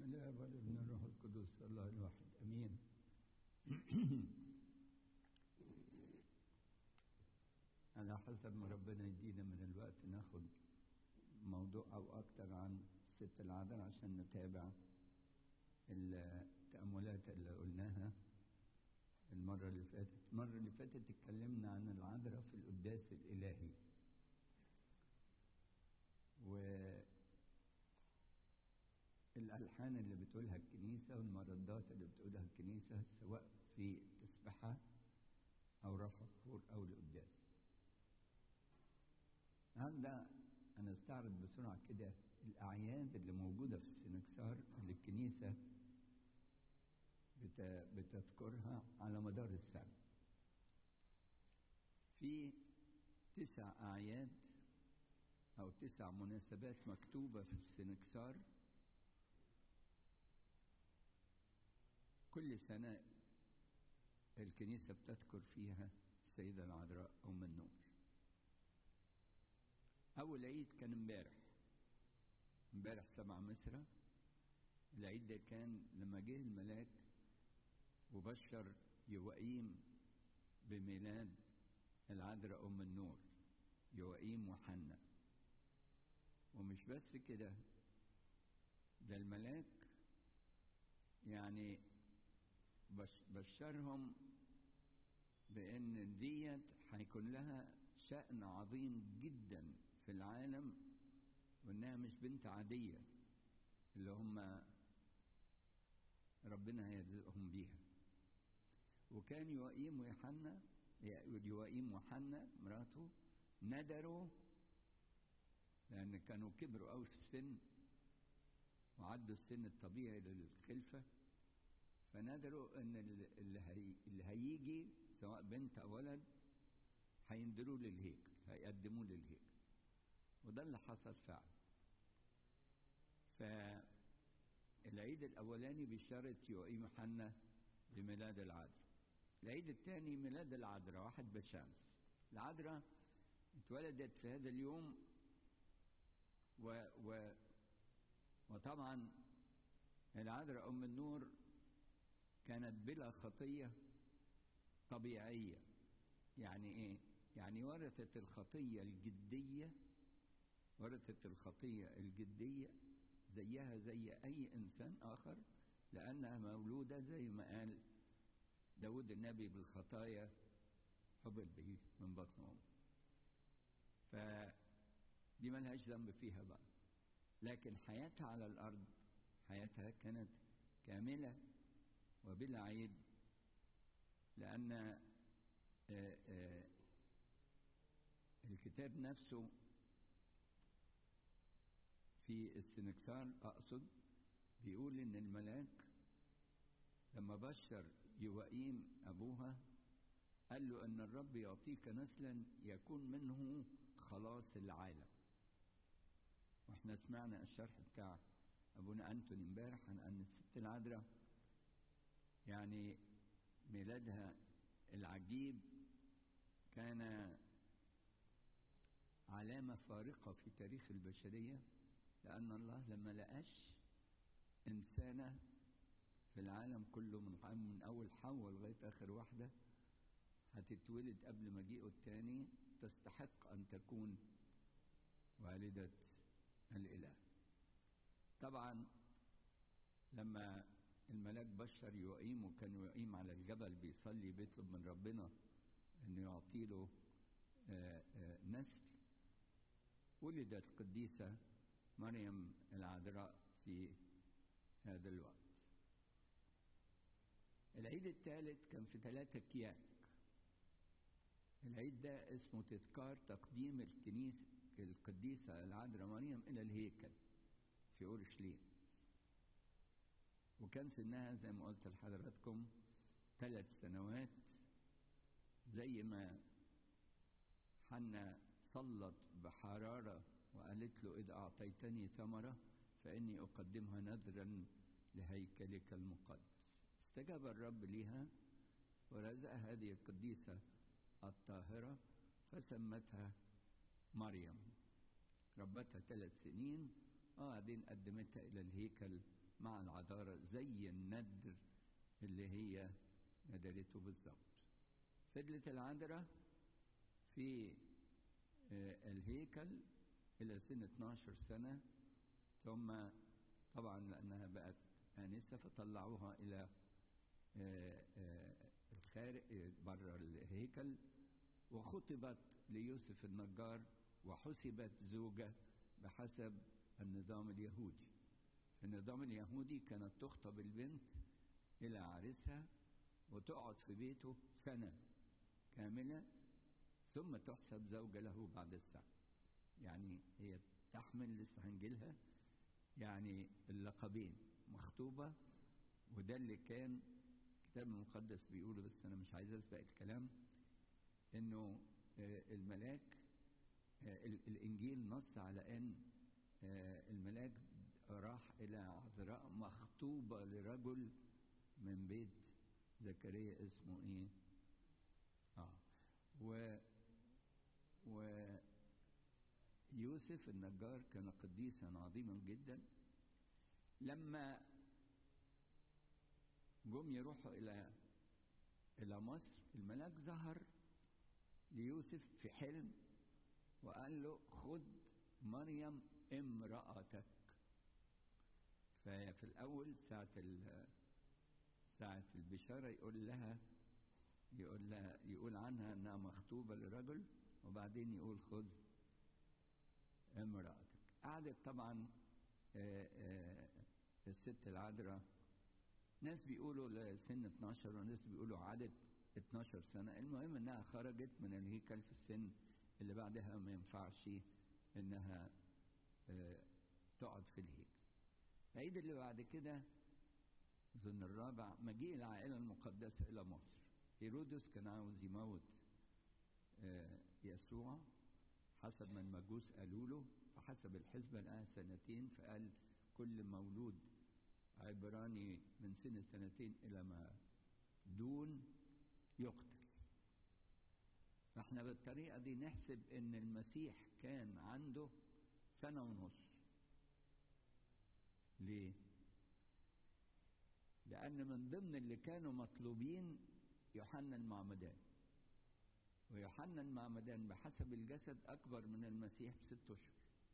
الاب والابن الروح القدس الله الواحد امين على حسب ما ربنا يدينا من الوقت ناخد موضوع او اكتر عن ست العذراء عشان نتابع التأملات اللي قلناها المرة اللي فاتت المرة اللي فاتت اتكلمنا عن العذراء في القداس الإلهي و الألحان اللي بتقولها الكنيسة والمردات اللي بتقولها الكنيسة سواء في تسبحة أو رفع خور أو القداس هبدأ أنا استعرض بسرعة كده الأعياد اللي موجودة في السنكسار اللي الكنيسة بتذكرها على مدار السنة في تسع أعياد أو تسع مناسبات مكتوبة في السنكسار كل سنة الكنيسة بتذكر فيها السيدة العذراء أم النور أول عيد كان امبارح امبارح سبع مصرة العيد ده كان لما جه الملاك وبشر يوائيم بميلاد العذراء أم النور يوائيم وحنة ومش بس كده ده الملاك يعني بشرهم بأن ديت هيكون لها شأن عظيم جدا في العالم وإنها مش بنت عادية اللي هم ربنا هيرزقهم بيها وكان يوائيم ويحنى يوائيم وحنى مراته ندروا لأن كانوا كبروا أوي في السن وعدوا السن الطبيعي للخلفة فندروا إن اللي, هي اللي هيجي سواء بنت أو ولد هيندروه للهيكل هيقدموه للهيكل وده اللي حصل فعلا فالعيد الأولاني بشارة يوئيم حنة بميلاد العذراء العيد الثاني ميلاد العذراء واحد بشمس العذراء اتولدت في هذا اليوم و, و وطبعا العذراء أم النور كانت بلا خطية طبيعية يعني إيه؟ يعني ورثت الخطية الجدية ورثت الخطية الجدية زيها زي أي إنسان آخر لأنها مولودة زي ما قال داود النبي بالخطايا حبل به من بطن أمه فدي ملهاش ذنب فيها بقى لكن حياتها على الأرض حياتها كانت كاملة وبلا عيب لأن آآ آآ الكتاب نفسه في السنكسار أقصد بيقول إن الملاك لما بشر يوائيم أبوها قال له أن الرب يعطيك نسلا يكون منه خلاص العالم واحنا سمعنا الشرح بتاع أبونا أنتوني امبارح عن أن الست العذراء يعني ميلادها العجيب كان علامة فارقة في تاريخ البشرية لأن الله لما لقاش إنسانة في العالم كله من من أول حواء لغاية آخر واحدة هتتولد قبل مجيئه الثاني تستحق أن تكون والدة الإله. طبعا لما الملاك بشر يوئيم وكان يوئيم على الجبل بيصلي بيطلب من ربنا انه يعطي له نسل ولدت القديسه مريم العذراء في هذا الوقت العيد الثالث كان في ثلاثة كياك العيد ده اسمه تذكار تقديم الكنيسة القديسة العذراء مريم إلى الهيكل في أورشليم وكان سنها زي ما قلت لحضراتكم ثلاث سنوات زي ما حنا صلت بحرارة وقالت له إذا أعطيتني ثمرة فإني أقدمها نذرا لهيكلك المقدس استجاب الرب لها ورزق هذه القديسة الطاهرة فسمتها مريم ربتها ثلاث سنين وبعدين قدمتها إلى الهيكل مع العذارة زي الندر اللي هي ندرته بالظبط فضلت العذراء في الهيكل إلى سن 12 سنة ثم طبعا لأنها بقت آنسة فطلعوها إلى الخارج بره الهيكل وخطبت ليوسف النجار وحسبت زوجة بحسب النظام اليهودي في النظام اليهودي كانت تخطب البنت إلى عريسها وتقعد في بيته سنة كاملة ثم تحسب زوجة له بعد السنة يعني هي تحمل لسه هنجيلها يعني اللقبين مخطوبة وده اللي كان الكتاب المقدس بيقوله بس أنا مش عايز أسبق الكلام إنه الملاك الإنجيل نص على إن الملاك راح إلى عذراء مخطوبة لرجل من بيت زكريا اسمه إيه؟ آه و و يوسف النجار كان قديسا عظيما جدا لما جم يروحوا الى الى مصر الملاك ظهر ليوسف في حلم وقال له خد مريم امرأتك ففي الأول ساعة ساعة البشارة يقول لها يقول لها يقول عنها انها مخطوبة لرجل وبعدين يقول خذ امرأتك قعدت طبعا آآ آآ الست العذراء ناس بيقولوا لسن 12 وناس بيقولوا عدد 12 سنة المهم انها خرجت من الهيكل في السن اللي بعدها ما ينفعش انها تقعد في الهيكل العيد اللي بعد كده ظن الرابع مجيء العائلة المقدسة إلى مصر هيرودس كان عاوز يموت يسوع حسب ما المجوس قالوا له فحسب الحسبة لقاها سنتين فقال كل مولود عبراني من سن سنتين إلى ما دون يقتل فاحنا بالطريقة دي نحسب ان المسيح كان عنده سنة ونص ليه؟ لأن من ضمن اللي كانوا مطلوبين يوحنا المعمدان ويوحنا المعمدان بحسب الجسد أكبر من المسيح بست أشهر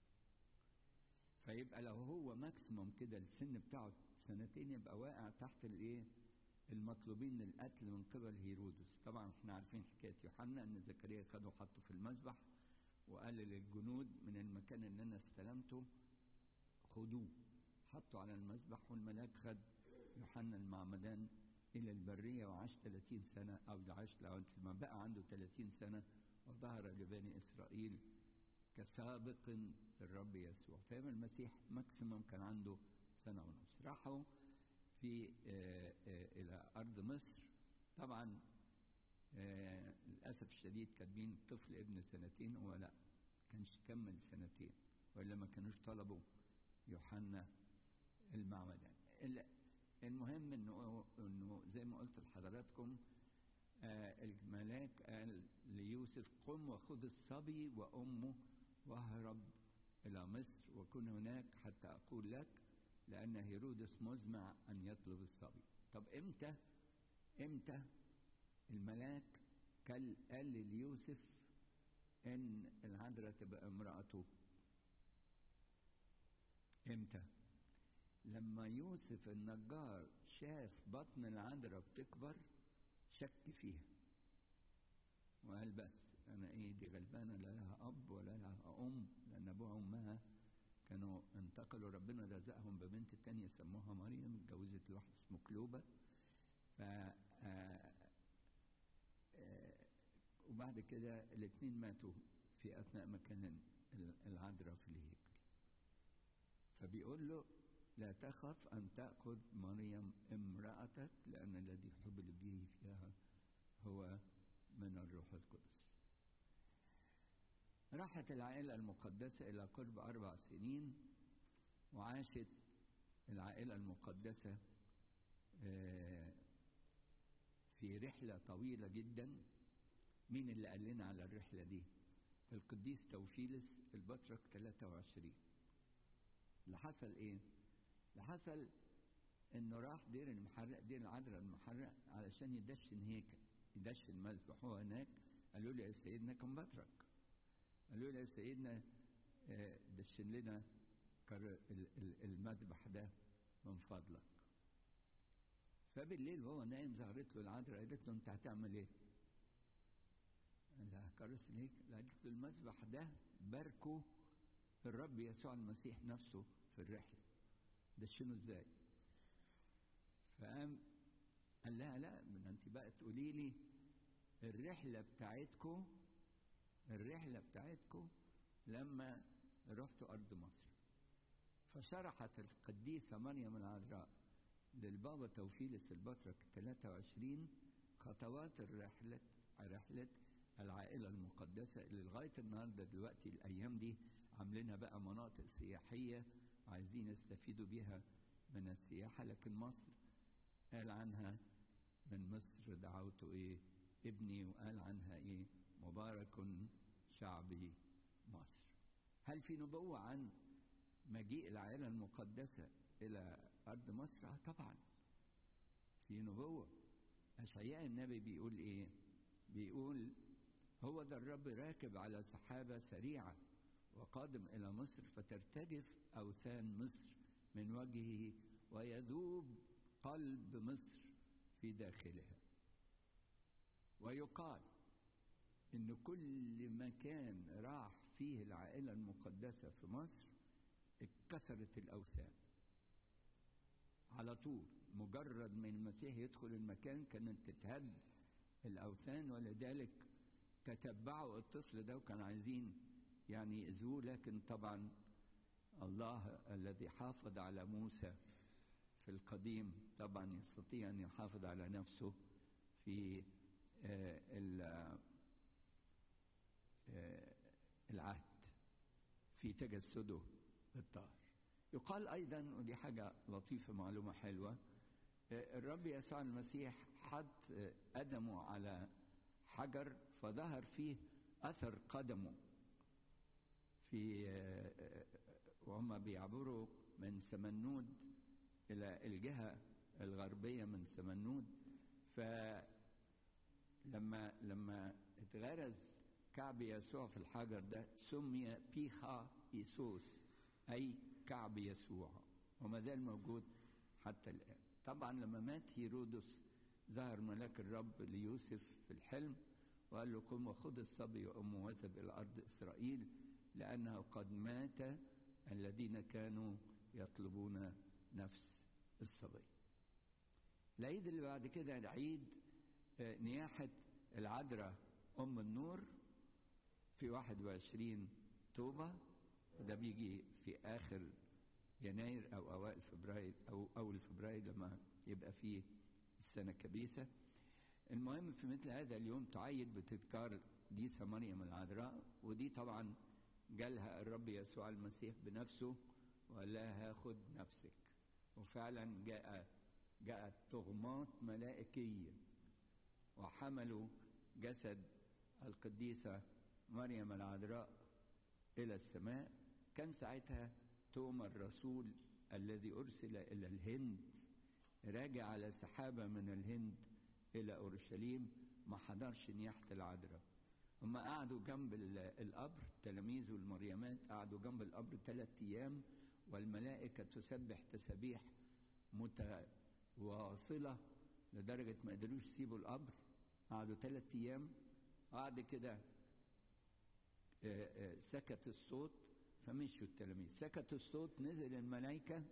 فيبقى لو هو ماكسيموم كده السن بتاعه سنتين يبقى واقع تحت الايه؟ المطلوبين للقتل من قبل هيرودس طبعا احنا عارفين حكايه يوحنا ان زكريا خده وحطه في المذبح وقال للجنود من المكان اللي انا استلمته خدوه حطوا على المذبح والملاك خد يوحنا المعمدان الى البريه وعاش 30 سنه او عاش لما بقى عنده 30 سنه وظهر لبني اسرائيل كسابق للرب يسوع فاهم المسيح ماكسيموم كان عنده سنه ونص راحوا في آآ آآ الى ارض مصر طبعا للاسف الشديد كاتبين طفل ابن سنتين هو لا كانش كمل سنتين والا ما كانوش طلبوا يوحنا المعمدان المهم انه انه زي ما قلت لحضراتكم الملاك قال ليوسف قم وخذ الصبي وامه واهرب الى مصر وكن هناك حتى اقول لك لأن هيرودس مزمع أن يطلب الصبي طب إمتى إمتى الملاك قال قال ليوسف إن العذراء تبقى امرأته إمتى لما يوسف النجار شاف بطن العذراء بتكبر شك فيها وقال بس أنا إيه دي غلبانة لا لها أب ولا لها أم لأن أبوها وأمها كانوا انتقلوا ربنا رزقهم ببنت تانية سموها مريم اتجوزت لواحد اسمه كلوبة ف وبعد كده الاثنين ماتوا في اثناء ما كان العذراء في الهيكل فبيقول له لا تخف ان تاخذ مريم امراتك لان الذي حبل به فيها هو من الروح القدس راحت العائلة المقدسة إلى قرب أربع سنين وعاشت العائلة المقدسة في رحلة طويلة جدا مين اللي قال لنا على الرحلة دي القديس توفيلس البطرك 23 اللي حصل ايه اللي حصل انه راح دير المحرق دير العذراء المحرق علشان يدشن هيكل يدشن مذبح هو هناك قالوا له يا سيدنا كم بترك قالوا له يا سيدنا آه، دشن لنا كر- ال- ال- المذبح ده من فضلك فبالليل وهو نايم ظهرت له العذراء قالت له انت هتعمل ايه؟ قال لها كرس ليك قالت له المذبح ده باركه الرب يسوع المسيح نفسه في الرحله دشنه ازاي؟ فقام قال لها لا من انت بقى تقولي لي الرحله بتاعتكم الرحله بتاعتكم لما رحتوا ارض مصر فشرحت القديسه مريم العذراء للبابا توفيلس البطرك 23 خطوات الرحله رحله العائله المقدسه اللي لغايه النهارده دلوقتي الايام دي عاملينها بقى مناطق سياحيه عايزين يستفيدوا بيها من السياحه لكن مصر قال عنها من مصر دعوت ايه ابني وقال عنها ايه مبارك شعبي مصر هل في نبوة عن مجيء العائلة المقدسة إلى أرض مصر؟ آه طبعا في نبوة أشعياء النبي بيقول إيه؟ بيقول هو ذا الرب راكب على سحابة سريعة وقادم إلى مصر فترتجف أوثان مصر من وجهه ويذوب قلب مصر في داخلها ويقال ان كل مكان راح فيه العائله المقدسه في مصر اتكسرت الاوثان على طول مجرد ما المسيح يدخل المكان كانت تتهد الاوثان ولذلك تتبعوا الطفل ده وكانوا عايزين يعني يأذوه لكن طبعا الله الذي حافظ على موسى في القديم طبعا يستطيع ان يحافظ على نفسه في آه، ال- آه، العهد في تجسده الطاهر يقال ايضا ودي حاجه لطيفه معلومه حلوه آه، الرب يسوع المسيح حط آه، قدمه على حجر فظهر فيه اثر قدمه في آه، آه، وهم بيعبروا من سمنود الى الجهه الغربيه من سمنود فلما لما اتغرز كعب يسوع في الحجر ده سمي بيخا إيسوس أي كعب يسوع وما زال موجود حتى الآن طبعا لما مات هيرودس ظهر ملاك الرب ليوسف في الحلم وقال له قم وخذ الصبي وأمه واذهب إلى أرض إسرائيل لأنه قد مات الذين كانوا يطلبون نفس الصبي العيد اللي بعد كده العيد آه، نياحة العذراء أم النور في 21 توبة وده بيجي في آخر يناير أو أوائل فبراير أو أول فبراير لما يبقى فيه السنة كبيسة المهم في مثل هذا اليوم تعيد بتذكار ديسة مريم العذراء ودي طبعا جالها الرب يسوع المسيح بنفسه وقال لها هاخد نفسك وفعلا جاء جاءت طغمات ملائكية وحملوا جسد القديسة مريم العذراء إلى السماء كان ساعتها توما الرسول الذي أرسل إلى الهند راجع على سحابة من الهند إلى أورشليم ما حضرش نياحة العذراء هم قعدوا جنب ال- القبر تلاميذ والمريمات قعدوا جنب القبر ثلاثة أيام والملائكة تسبح تسابيح متواصلة لدرجة ما قدروش يسيبوا القبر قعدوا ثلاثة أيام بعد كده آه، آه، سكت الصوت فمشوا التلاميذ سكت الصوت نزل الملائكة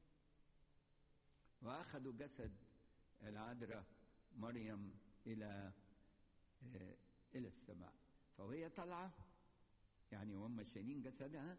وأخذوا جسد العذراء مريم إلى آه، إلى السماء فوهي طالعة يعني وهم شايلين جسدها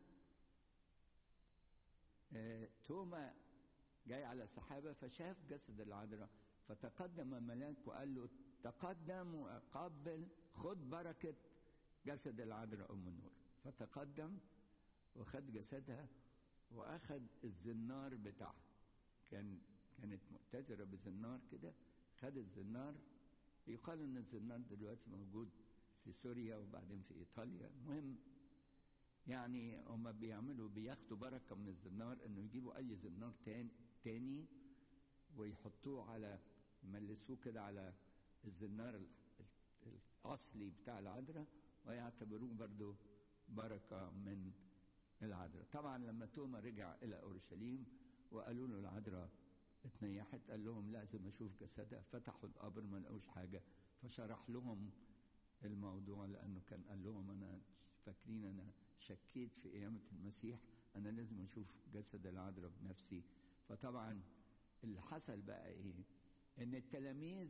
آه، توما جاي على سحابة فشاف جسد العذراء فتقدم ملاك وقال له تقدم وقبل خد بركة جسد العذراء أم النور فتقدم وخد جسدها وأخذ الزنار بتاعها كان كانت مؤتزرة بزنار كده خد الزنار يقال ان الزنار دلوقتي موجود في سوريا وبعدين في ايطاليا المهم يعني هم بيعملوا بياخدوا بركه من الزنار انه يجيبوا اي زنار تاني تاني ويحطوه على يملسوه كده على الزنار ال- ال- الاصلي بتاع العذراء ويعتبروه برضو بركه من العذراء طبعا لما توما رجع الى اورشليم وقالوا له العذراء اتنيحت قال لهم لازم اشوف جسدها فتحوا القبر ما لقوش حاجه فشرح لهم الموضوع لانه كان قال لهم انا فاكرين انا شكيت في قيامه المسيح انا لازم اشوف جسد العذراء بنفسي فطبعا اللي حصل بقى ايه ان التلاميذ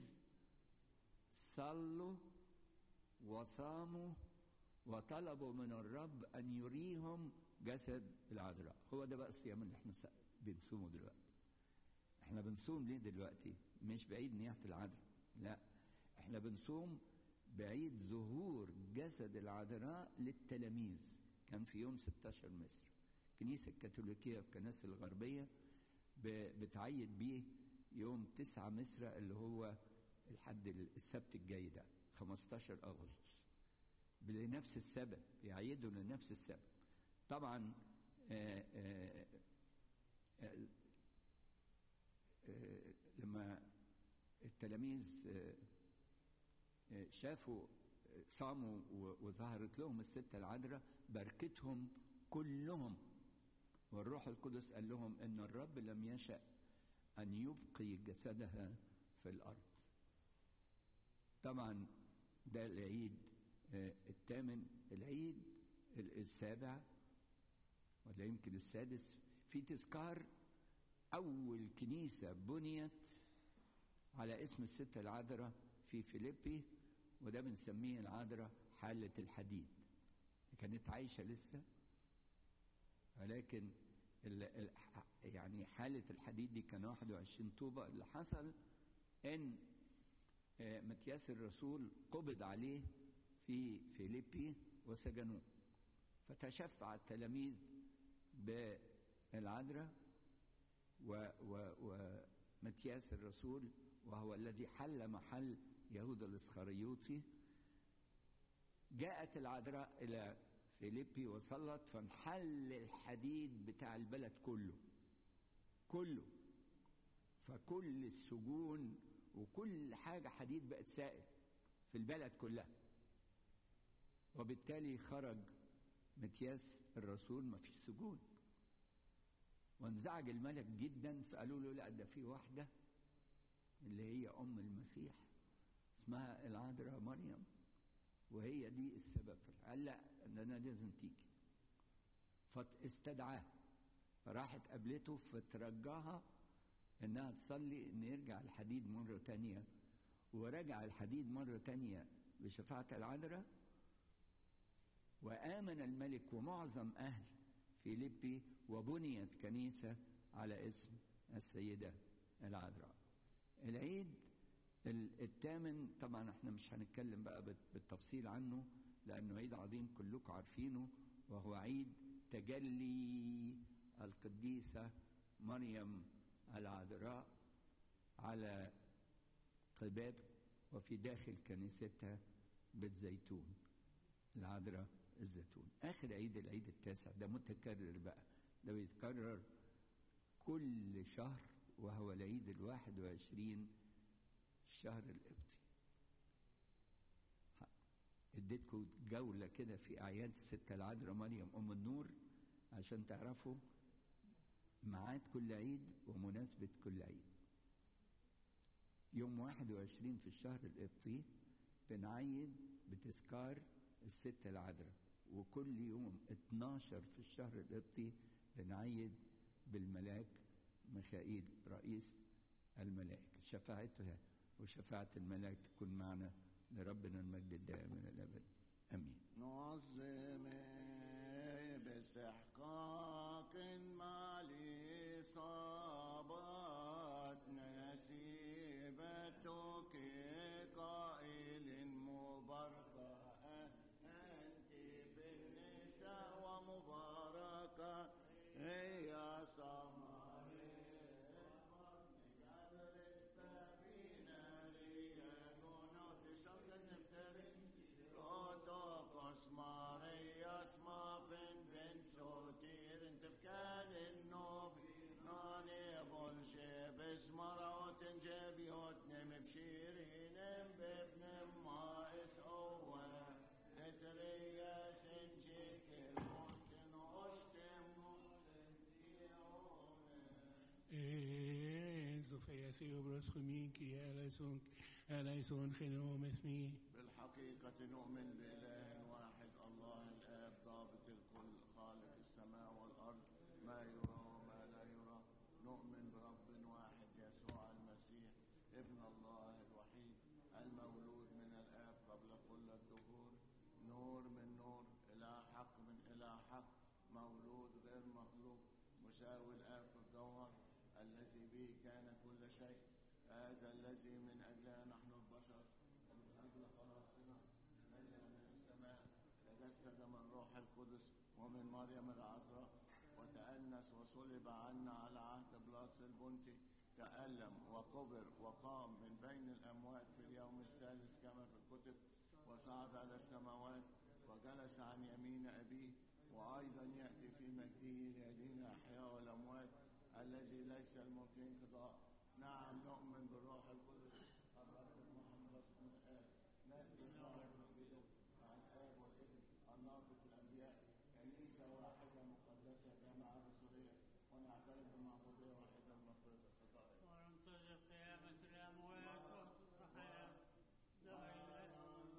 صلوا وصاموا وطلبوا من الرب ان يريهم جسد العذراء هو ده بقى الصيام اللي احنا س- بنصومه دلوقتي احنا بنصوم ليه دلوقتي مش بعيد نياحة العذراء لا احنا بنصوم بعيد ظهور جسد العذراء للتلاميذ كان في يوم 16 مصر الكنيسة الكاثوليكية والكنائس الغربية ب- بتعيد بيه يوم 9 مصر اللي هو الحد السبت الجاي ده 15 أغسطس لنفس السبب يعيدوا لنفس السبب طبعا آه، آه، آه، آه، لما التلاميذ آه، آه، شافوا آه، صاموا و- وظهرت لهم الستة العذراء باركتهم كلهم والروح القدس قال لهم ان الرب لم يشأ ان يبقي جسدها في الارض طبعا ده العيد آه، الثامن العيد ال- السابع ولا يمكن السادس في تذكار أول كنيسة بنيت على اسم الستة العذراء في فيليبي وده بنسميه العذراء حالة الحديد كانت عايشة لسه ولكن ال ال يعني حالة الحديد دي كان 21 طوبة اللي حصل إن آه، متياس الرسول قبض عليه في فيليبي وسجنوه فتشفع التلاميذ بالعذراء و- و- ومتياس الرسول وهو الذي حل محل يهوذا الاسخريوطي جاءت العذراء الى فيليبي وصلت فانحل الحديد بتاع البلد كله كله فكل السجون وكل حاجة حديد بقت سائل في البلد كلها وبالتالي خرج متياس الرسول ما فيش سجون وانزعج الملك جدا فقالوا له لا ده في واحدة اللي هي أم المسيح اسمها العذراء مريم وهي دي السبب في الح- قال لا ده أنا لازم تيجي فاستدعاه فراحت قابلته فترجاها انها تصلي ان يرجع الحديد مرة تانية ورجع الحديد مرة تانية بشفاعة العذراء وآمن الملك ومعظم أهل فيليبي وبنيت كنيسة على اسم السيدة العذراء العيد ال- الثامن طبعا احنا مش هنتكلم بقى بال- بالتفصيل عنه لأنه عيد عظيم كلكم عارفينه وهو عيد تجلي القديسة مريم العذراء على قباب وفي داخل كنيستها بيت زيتون العذراء الزيتون آخر عيد العيد التاسع ده متكرر بقى ده بيتكرر كل شهر وهو العيد الواحد وعشرين الشهر القبطي اديتكم جولة كده في أعياد الستة العذراء مريم أم النور عشان تعرفوا ميعاد كل عيد ومناسبة كل عيد يوم 21 في الشهر القبطي بنعيد بتذكار الستة العذراء وكل يوم 12 في الشهر القبطي بنعيد بالملاك ميخائيل رئيس الملائكة شفاعتها وشفاعة الملاك تكون معنا لربنا المجد الدائم إلى الأبد آمين نظم باستحقاق مع الإصابات نسيبتك قائل مباركة أنت في النساء ومباركة هي Protokos Marias Muffin Ben Sotir and the Cat in Novi Nani Sofia Theobros Chumin Kyrie eleison, eleison Genom Ethni. بالحقيقة نؤمن بإله واحد الله الآب ضابط الكل خالق السماء والأرض ما يرى وما لا يرى نؤمن برب واحد يسوع المسيح ابن الله الوحيد المولود من الآب قبل كل الدهور نور من نور إله حق من إله حق مولود غير مخلوق مساوي الآب في الجوهر الذي به كان كل شيء هذا الذي من أجله نحن البشر ومن أجل خلاصنا نزل من السماء تجسد من روح القدس ومن مريم العذراء وتأنس وصلب عنا على عهد بلاس البنطي تألم وقبر وقام من بين الأموات في اليوم الثالث كما في الكتب وصعد على السماوات وجلس عن يمين أبيه وأيضا يأتي في مجده ليدين الأحياء والأموات الذي ليس الملك انقضاء نعم نؤمن بالروح القدس الرب المحمد من الآب نازل الله الرجل عن الآب والابن الناطق الأنبياء كنيسة واحدة مقدسة جامعة رسولية ونعترف بمعبودية واحدة لمغفرة الخطايا وننتظر قيامة الأموات وحياة دائمة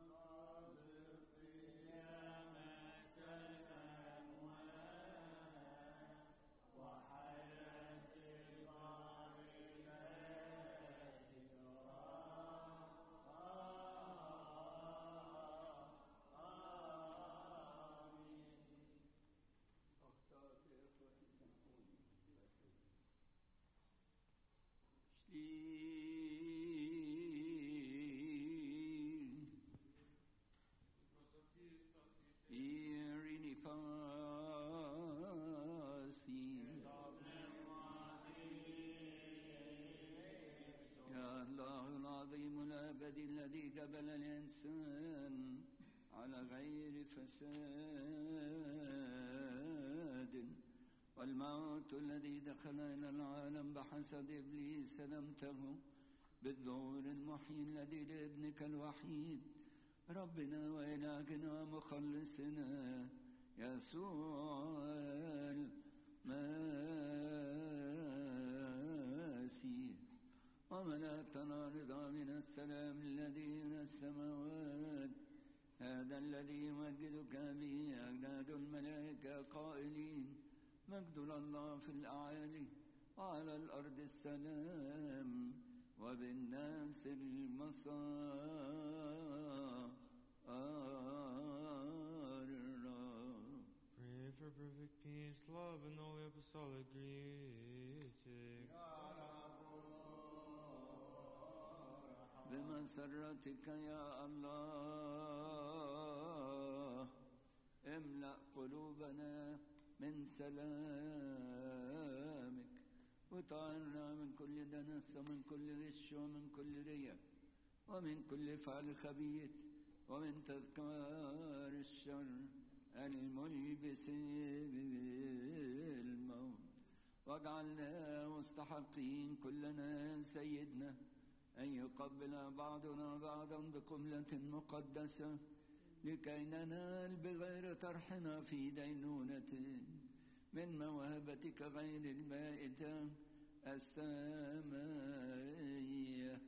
Irini fasi يا الله العظيم الأبدي الذي قبل الإنسان على غير فساد والموت الذي دخل إلى العالم بحسد إبليس لمته بالظهور المحيي الذي لابنك الوحيد ربنا وإلهنا ومخلصنا يسوع المسيح وملأتنا رضا من السلام الذي من السماوات هذا الذي يمجدك به أجداد الملائكة قائلين مجد الله في الأعالي وعلى الأرض السلام وبالناس المسار Pray for perfect peace, love, and holy apostolic greeting. بمسرتك يا الله املأ قلوبنا من سلامك وطهرنا من كل دنس ومن كل غش ومن كل رياء ومن كل فعل خبيث ومن تذكار الشر الملبس بالموت واجعلنا مستحقين كلنا سيدنا أن يقبل بعضنا بعضا بقبلة مقدسة لكي ننال بغير طرحنا في دينونة من موهبتك غير المائتة السمائية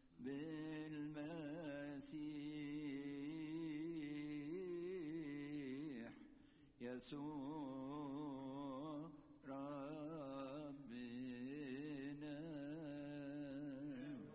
بالمسيح يسوع ربنا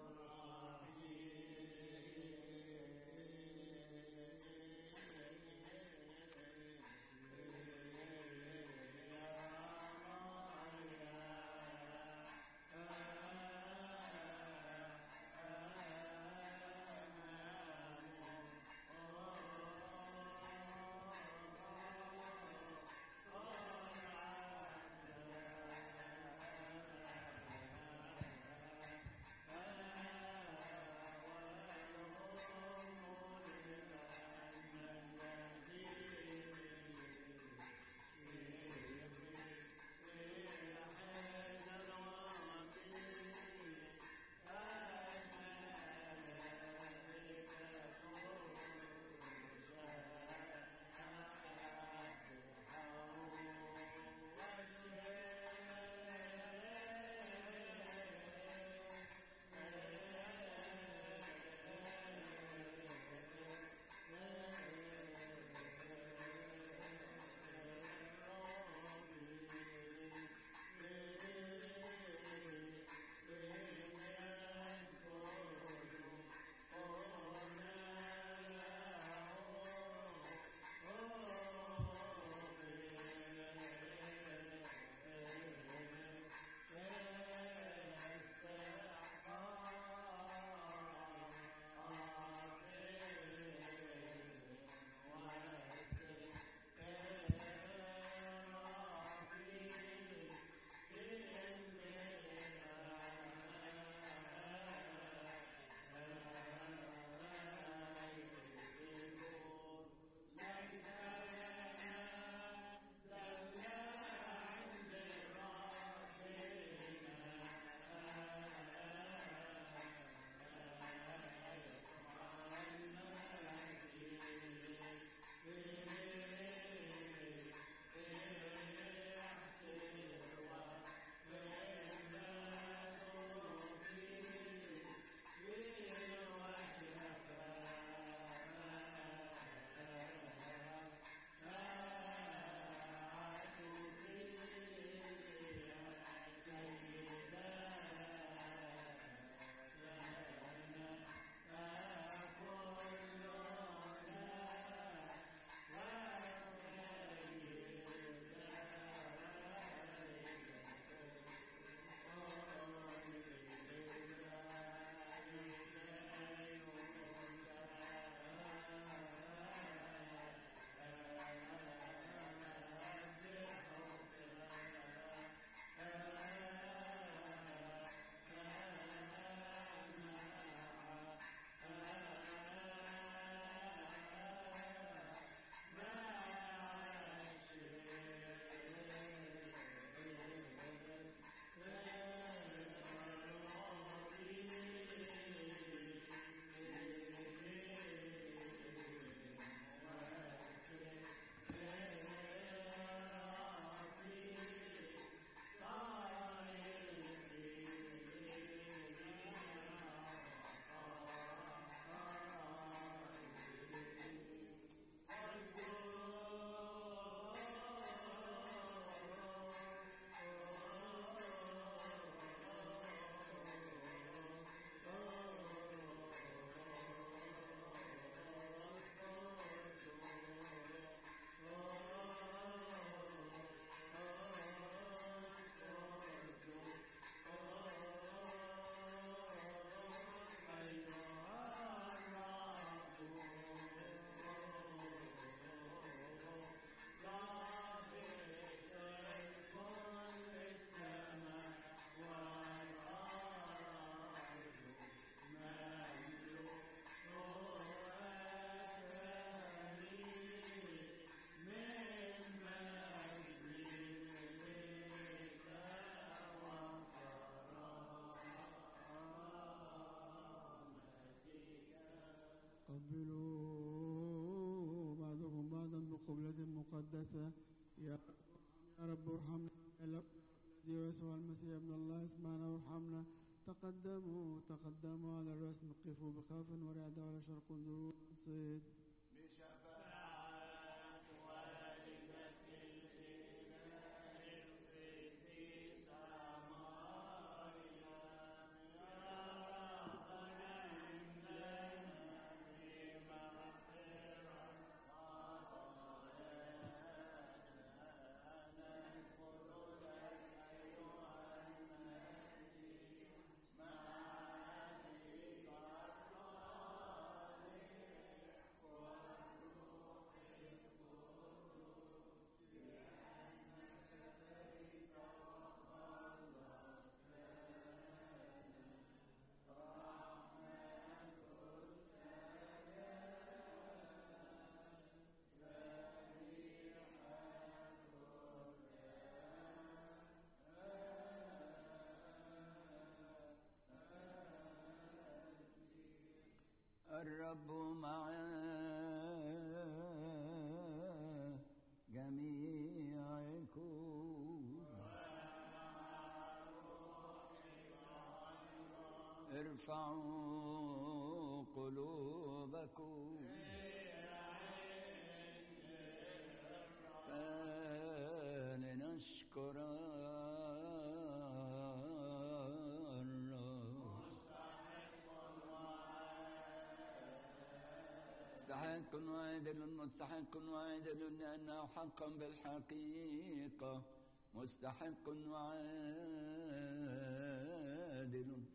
قبلوا بعضكم بعضا بقبلة مقدسة يا يا رب ارحمنا يا رب الذي يسوع المسيح ابن الله اسمعنا وارحمنا تقدموا تقدموا على الرسم قفوا بخوف ورعدة ولا شرق انظروا صيد الرب مع جميعكم ارفعوا قلوبكم فلنشكر الله مستحق وعادل مستحق وعادل لأنه حقا بالحقيقة مستحق وعادل